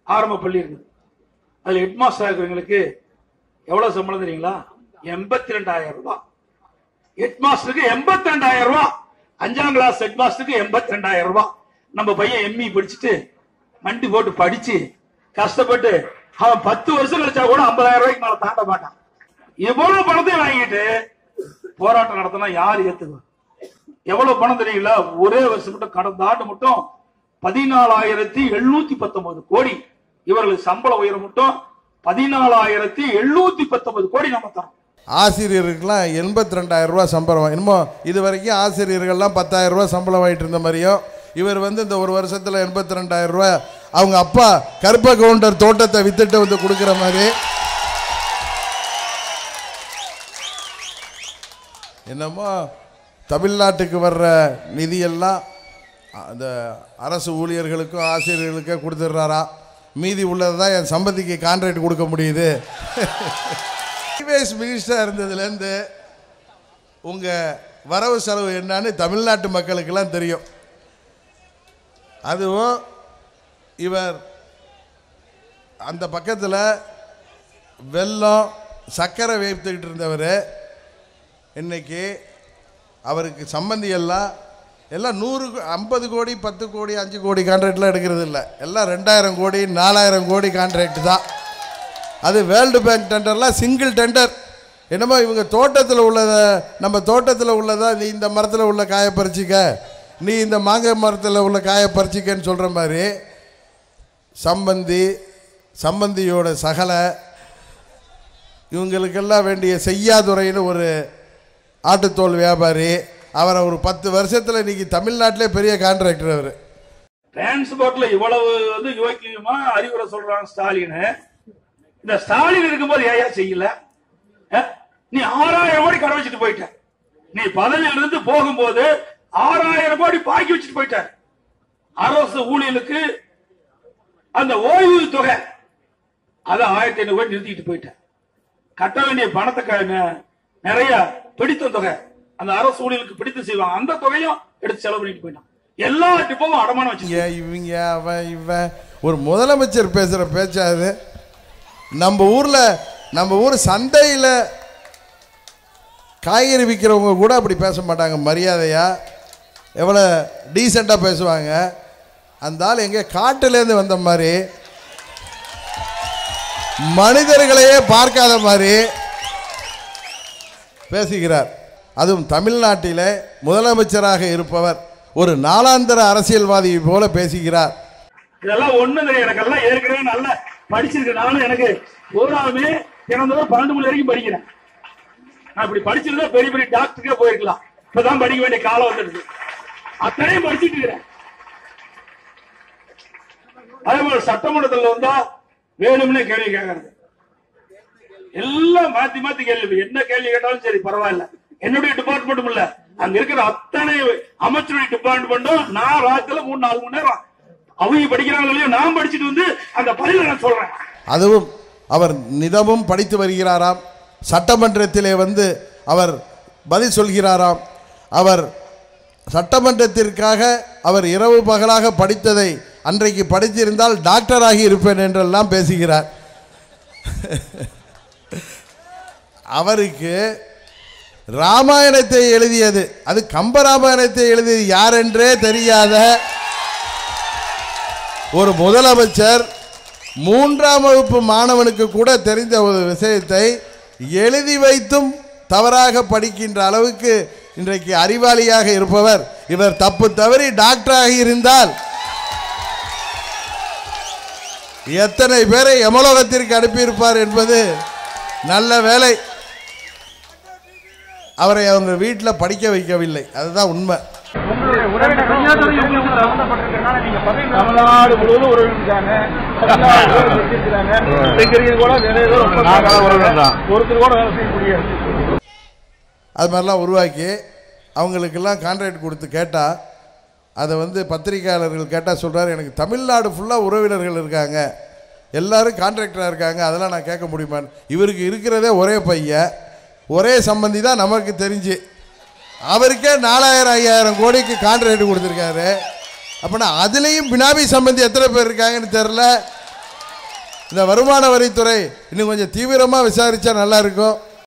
ஆரம்ப பள்ளி இருக்குது அதுல ஹெட் மாஸ்டர் இருக்கிறவங்களுக்கு எவ்வளவு சம்பளம் தெரியுங்களா எண்பத்தி ரெண்டாயிரம் ரூபாய் ஹெட் மாஸ்டருக்கு எண்பத்தி ரெண்டாயிரம் ரூபாய் அஞ்சாம் கிளாஸ் ஹெட் மாஸ்டருக்கு எண்பத்தி ரெண்டாயிரம் ரூபாய் நம்ம பையன் எம்இ படிச்சுட்டு மண்டி போட்டு படிச்சு கஷ்டப்பட்டு அவன் பத்து வருஷம் கழிச்சா கூட ஐம்பதாயிரம் ரூபாய்க்கு மேல தாண்ட மாட்டான் இவ்வளவு பணத்தையும் வாங்கிட்டு போராட்டம் நடத்தினா யார் ஏத்துக்குவா எவ்வளவு பணம் தெரியுங்களா ஒரே வருஷம் மட்டும் கடந்த ஆண்டு மட்டும் பதினாலாயிரத்தி எழுநூத்தி பத்தொன்பது கோடி இவர்களுக்கு சம்பள உயரம் மட்டும் பதினாலாயிரத்தி எழுநூத்தி பத்தொன்பது கோடி நம்ம தரோம் ஆசிரியருக்கெல்லாம் எண்பத்தி ரெண்டாயிரம் ரூபா சம்பளம் என்னமோ இது வரைக்கும் ஆசிரியர்கள்லாம் பத்தாயிரம் ரூபா சம்பளம் வாங்கிட்டு இருந்த மாதிரியும் இவர் வந்து இந்த ஒரு வருஷத்தில் எண்பத்தி ரெண்டாயிரம் ரூபா அவங்க அப்பா கருப்ப கவுண்டர் தோட்டத்தை வித்துட்டு வந்து கொடுக்குற மாதிரி என்னமோ தமிழ்நாட்டுக்கு வர்ற நிதியெல்லாம் அந்த அரசு ஊழியர்களுக்கும் ஆசிரியர்களுக்கும் கொடுத்துட்றாரா மீதி உள்ளதை தான் என் சம்பந்திக்கு கான்ட்ராக்ட் கொடுக்க முடியுது ஹைவேஸ் மினிஸ்டராக இருந்ததுலேருந்து உங்கள் வரவு செலவு என்னன்னு தமிழ்நாட்டு மக்களுக்கெல்லாம் தெரியும் அதுவும் இவர் அந்த பக்கத்தில் வெல்லம் சர்க்கரை வைத்துக்கிட்டு இருந்தவர் இன்னைக்கு அவருக்கு சம்பந்தி எல்லாம் எல்லாம் நூறு ஐம்பது கோடி பத்து கோடி அஞ்சு கோடி கான்ட்ராக்ட்லாம் எடுக்கிறது இல்லை எல்லாம் ரெண்டாயிரம் கோடி நாலாயிரம் கோடி கான்ட்ராக்ட் தான் அது வேர்ல்டு பேங்க் டெண்டர்லாம் சிங்கிள் டெண்டர் என்னமோ இவங்க தோட்டத்தில் உள்ளதை நம்ம தோட்டத்தில் உள்ளதா நீ இந்த மரத்தில் உள்ள காயை பறிச்சிக்க நீ இந்த மாங்காய் மரத்தில் உள்ள காயை பறிச்சிக்கன்னு சொல்கிற மாதிரி சம்பந்தி சம்பந்தியோட சகலை இவங்களுக்கெல்லாம் வேண்டிய செய்யாதுறைன்னு ஒரு ஆட்டுத்தோல் வியாபாரி அவரை ஒரு பத்து வருஷத்தில் இன்னைக்கு தமிழ்நாட்டிலே பெரிய கான்ட்ராக்டர் அவர் டிரான்ஸ்போர்ட்ல இவ்வளவு வந்து யோக்கியமா அறிவுரை சொல்றான் ஸ்டாலின் இந்த ஸ்டாலின் இருக்கும்போது ஏயா செய்யல அஹ்? நீ ஆறாயிரம் கோடி கடை வச்சுட்டு போயிட்ட நீ பதவியில இருந்து போகும்போது ஆறாயிரம் கோடி பாக்கி வச்சுட்டு போயிட்ட அரசு ஊழியர்களுக்கு அந்த ஓய்வு தொகை அதை ஆயிரத்தி ஐநூறு கோடி நிறுத்திட்டு போயிட்டேன் கட்ட வேண்டிய பணத்தை க- நெ- நிறைய பிடித்த தொகை அந்த அரசு ஊழியர்களுக்கு பிடித்து செய்வாங்க அந்த தொகையும் எடுத்து செலவு பண்ணிட்டு போயிட்டான் எல்லா டிப்பமும் அடமானம் வச்சு இவங்க இவங்க அவன் இவன் ஒரு முதலமைச்சர் பேசுகிற பேச்சா இது நம்ம ஊரில் நம்ம ஊர் சந்தையில் காய்கறி விற்கிறவங்க கூட அப்படி பேச மாட்டாங்க மரியாதையா எவ்வளோ டீசெண்டாக பேசுவாங்க அந்த ஆள் எங்கே காட்டுலேருந்து வந்த மாதிரி மனிதர்களையே பார்க்காத மாதிரி பேசுகிறார் அதுவும் தமிழ்நாட்டிலே முதலமைச்சராக இருப்பவர் ஒரு நாளாந்தர அரசியல்வாதி போல பேசுகிறார் இதெல்லாம் ஒண்ணும் தெரியும் எனக்கெல்லாம் ஏற்கனவே நல்லா படிச்சிருக்கேன் நானும் எனக்கு பூராவுமே தினந்தோறும் பன்னெண்டு மணி வரைக்கும் படிக்கிறேன் நான் இப்படி படிச்சிருந்தா பெரிய பெரிய டாக்டருக்கே போயிருக்கலாம் இப்பதான் படிக்க வேண்டிய காலம் வந்துடுது அத்தனையும் படிச்சிட்டு இருக்கிறேன் அதே போல சட்டமன்றத்தில் வந்தா வேணும்னே கேள்வி கேட்கறது எல்லாம் மாத்தி மாத்தி கேள்வி என்ன கேள்வி கேட்டாலும் சரி பரவாயில்ல என்னுடைய டிபார்ட்மெண்ட்டும் இல்ல அங்க இருக்கிற அத்தனை அமைச்சருடைய டிபார்ட்மெண்ட்டும் நான் ராத்திரில மூணு நாலு மணி நேரம் அவங்க படிக்கிறாங்களோ இல்லையோ நான் படிச்சுட்டு வந்து அந்த பதில நான் சொல்றேன் அதுவும் அவர் நிதமும் படித்து வருகிறாராம் சட்டமன்றத்திலே வந்து அவர் பதில் சொல்கிறாராம் அவர் சட்டமன்றத்திற்காக அவர் இரவு பகலாக படித்ததை அன்றைக்கு படித்திருந்தால் டாக்டராகி இருப்பேன் என்றெல்லாம் பேசுகிறார் அவருக்கு ராமாயணத்தை எழுதியது அது கம்பராமாயணத்தை எழுதியது யாரென்றே தெரியாத ஒரு முதலமைச்சர் மூன்றாம் வகுப்பு மாணவனுக்கு கூட தெரிந்த ஒரு விஷயத்தை எழுதி வைத்தும் தவறாக படிக்கின்ற அளவுக்கு இன்றைக்கு அறிவாளியாக இருப்பவர் இவர் தப்பு தவறி டாக்டராக இருந்தால் எத்தனை பேரை எமலோகத்திற்கு அனுப்பியிருப்பார் என்பது நல்ல வேலை அவரை அவங்க வீட்டில் படிக்க வைக்கவில்லை அதுதான் உண்மை தமிழ்நாடு முழுவதும் உறவிருக்காங்க கூட நிறைய பேர் ஒருத்தர் கூட வேலை செய்ய முடியாது அது மாதிரிலாம் உருவாக்கி அவங்களுக்கெல்லாம் கான்ட்ராக்ட் கொடுத்து கேட்டால் அதை வந்து பத்திரிக்கையாளர்கள் கேட்டால் சொல்கிறார் எனக்கு தமிழ்நாடு ஃபுல்லாக உறவினர்கள் இருக்காங்க எல்லாரும் கான்ட்ராக்டராக இருக்காங்க அதெல்லாம் நான் கேட்க முடியுமான்னு இவருக்கு இருக்கிறதே ஒரே பையன் ஒரே சம்பந்தி தான் நமக்கு தெரிஞ்சு அவருக்கே நாலாயிரம் ஐயாயிரம் கோடிக்கு கான்ட்ராக்ட் கொடுத்துருக்காரு அப்படின்னா அதுலேயும் பினாமி சம்பந்தி எத்தனை பேர் இருக்காங்கன்னு தெரில இந்த வருமான வரித்துறை இன்னும் கொஞ்சம் தீவிரமாக விசாரிச்சா நல்லா இருக்கும்